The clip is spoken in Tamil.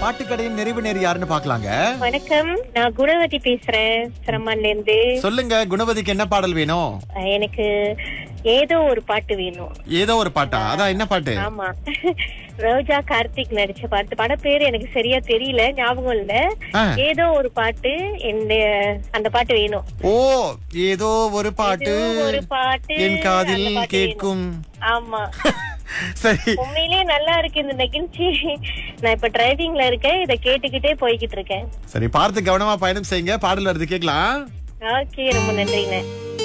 பாட்டுக்கடையின் நிறைவு நேர் யாருன்னு பாக்கலாங்க வணக்கம் நான் குணவதி பேசுறேன் சிரமான்ல இருந்து சொல்லுங்க குணவதிக்கு என்ன பாடல் வேணும் அஹ் எனக்கு ஏதோ ஒரு பாட்டு வேணும் ஏதோ ஒரு பாட்டா அதான் என்ன பாட்டு ஆமா ரோஜா கார்த்திக் நடிச்ச பாட்டு பட பேரு எனக்கு சரியா தெரியல ஞாபகம் இல்ல ஆ. ஏதோ ஒரு பாட்டு இந்த அந்த பாட்டு வேணும் ஓ ஏதோ ஒரு பாட்டு ஏதோ ஒரு பாட்டு என் காதில் அந்த பாட்டு கேட்கும் ஆமா சரி உண்மையிலேயே நல்லா இருக்கு இந்த நிகழ்ச்சி நான் இப்ப டிரைவிங்ல இருக்கேன் இத கேட்டுக்கிட்டே போய்கிட்டு இருக்கேன் சரி பார்த்து கவனமா பயணம் செய்யுங்க பாடல் வருது கேக்கலாம் ஓகே ரொம்ப நன்றிண்ணே